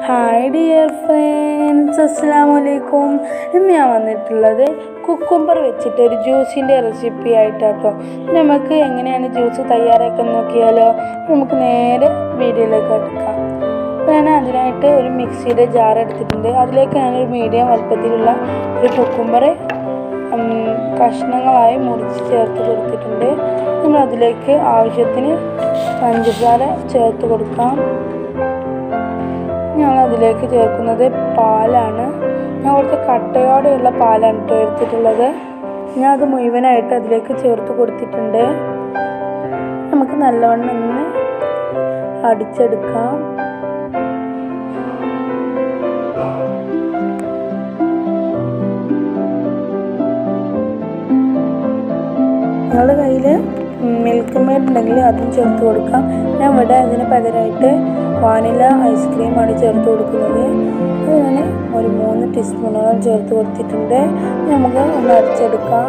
hi dear friends അസ്സാം വലൈക്കും ഇന്ന് ഞാൻ വന്നിട്ടുള്ളത് കുക്കുംബർ വെച്ചിട്ട് ഒരു ജ്യൂസിൻ്റെ റെസിപ്പി ആയിട്ടാട്ടോ നമുക്ക് എങ്ങനെയാണ് ജ്യൂസ് തയ്യാറാക്കാൻ നോക്കിയാലോ നമുക്ക് നേരെ വീഡിയോയിലേക്ക് എടുക്കാം ഞാൻ അതിനായിട്ട് ഒരു മിക്സിയുടെ ജാർ എടുത്തിട്ടുണ്ട് അതിലേക്ക് ഞാനൊരു മീഡിയം വലുപ്പത്തിലുള്ള ഒരു കുക്കുംബർ കഷ്ണങ്ങളായി മുറിച്ച് ചേർത്ത് കൊടുത്തിട്ടുണ്ട് നമ്മൾ അതിലേക്ക് ആവശ്യത്തിന് പഞ്ചസാര ചേർത്ത് കൊടുക്കാം ഞങ്ങൾ അതിലേക്ക് ചേർക്കുന്നത് പാലാണ് ഞാൻ കുറച്ച് കട്ടയോടെയുള്ള പാലാണ് കേട്ടോ എടുത്തിട്ടുള്ളത് ഞാൻ അത് മുഴുവനായിട്ട് അതിലേക്ക് ചേർത്ത് കൊടുത്തിട്ടുണ്ട് നമുക്ക് നല്ലവണ്ണം ഒന്ന് അടിച്ചെടുക്കാം നിങ്ങളുടെ കയ്യിൽ മിൽക്ക് മെയ്ഡ് ഉണ്ടെങ്കിൽ അതും ചേർത്ത് കൊടുക്കാം ഞാൻ ഇവിടെ അതിന് പകരമായിട്ട് വാനില ഐസ്ക്രീമാണ് ചേർത്ത് കൊടുക്കുന്നത് അത് ഞാൻ ഒരു മൂന്ന് ടീസ്പൂണോളം ചേർത്ത് കൊടുത്തിട്ടുണ്ട് നമുക്ക് ഒന്ന് അടിച്ചെടുക്കാം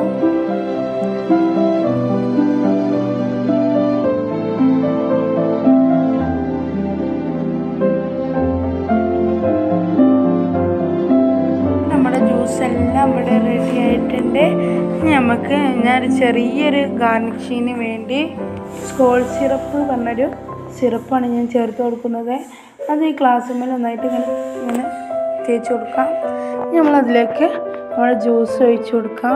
നമ്മുടെ ജ്യൂസ് എല്ലാം ഇവിടെ റെഡി ആയിട്ടുണ്ട് നമുക്ക് ഞാൻ ചെറിയൊരു ഗാർണിഷിന് വേണ്ടി സ്കോൾ സിറപ്പ് പറഞ്ഞൊരു സിറപ്പാണ് ഞാൻ ചേർത്ത് കൊടുക്കുന്നത് അത് ഈ ഗ്ലാസ്സിന്മേൽ നന്നായിട്ട് ഇങ്ങനെ ഇങ്ങനെ തേച്ച് കൊടുക്കാം നമ്മളതിലേക്ക് നമ്മുടെ ജ്യൂസ് ഒഴിച്ച് കൊടുക്കാം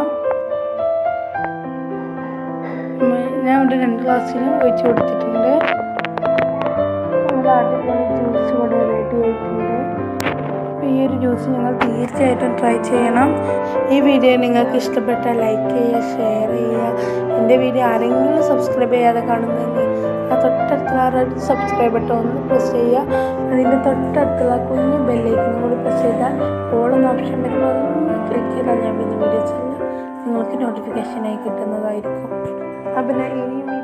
ഞാൻ ഇവിടെ രണ്ട് ഗ്ലാസ്സിൽ ഒഴിച്ച് കൊടുത്തിട്ടുണ്ട് നമ്മുടെ അടിപൊളി ജ്യൂസ് ഇവിടെ റെഡി ആയിട്ടുണ്ട് അപ്പോൾ ഈ ഒരു ജ്യൂസ് നിങ്ങൾ തീർച്ചയായിട്ടും ട്രൈ ചെയ്യണം ഈ വീഡിയോ നിങ്ങൾക്ക് ഇഷ്ടപ്പെട്ടാൽ ലൈക്ക് ചെയ്യുക ഷെയർ ചെയ്യുക എൻ്റെ വീഡിയോ ആരെങ്കിലും സബ്സ്ക്രൈബ് ചെയ്യാതെ കാണുന്നെങ്കിൽ ആ തൊട്ടടുത്തുള്ള ആ റെഡ് സബ്സ്ക്രൈബ് ബട്ടൺ ഒന്ന് പ്രസ് ചെയ്യുക അതിൻ്റെ തൊട്ടടുത്തുള്ള കുഞ്ഞു ബെല്ലൈക്കനും കൂടി പ്രസ് ചെയ്താൽ ഓളെന്ന ഓപ്ഷൻ വരുമ്പോൾ അതൊന്ന് ക്ലിക്ക് ചെയ്താൽ ഞാൻ പിന്നെ വീഡിയോസ് എല്ലാം നിങ്ങൾക്ക് നോട്ടിഫിക്കേഷനായി കിട്ടുന്നതായിരിക്കും അപ്പം ഞാൻ ഇനിയും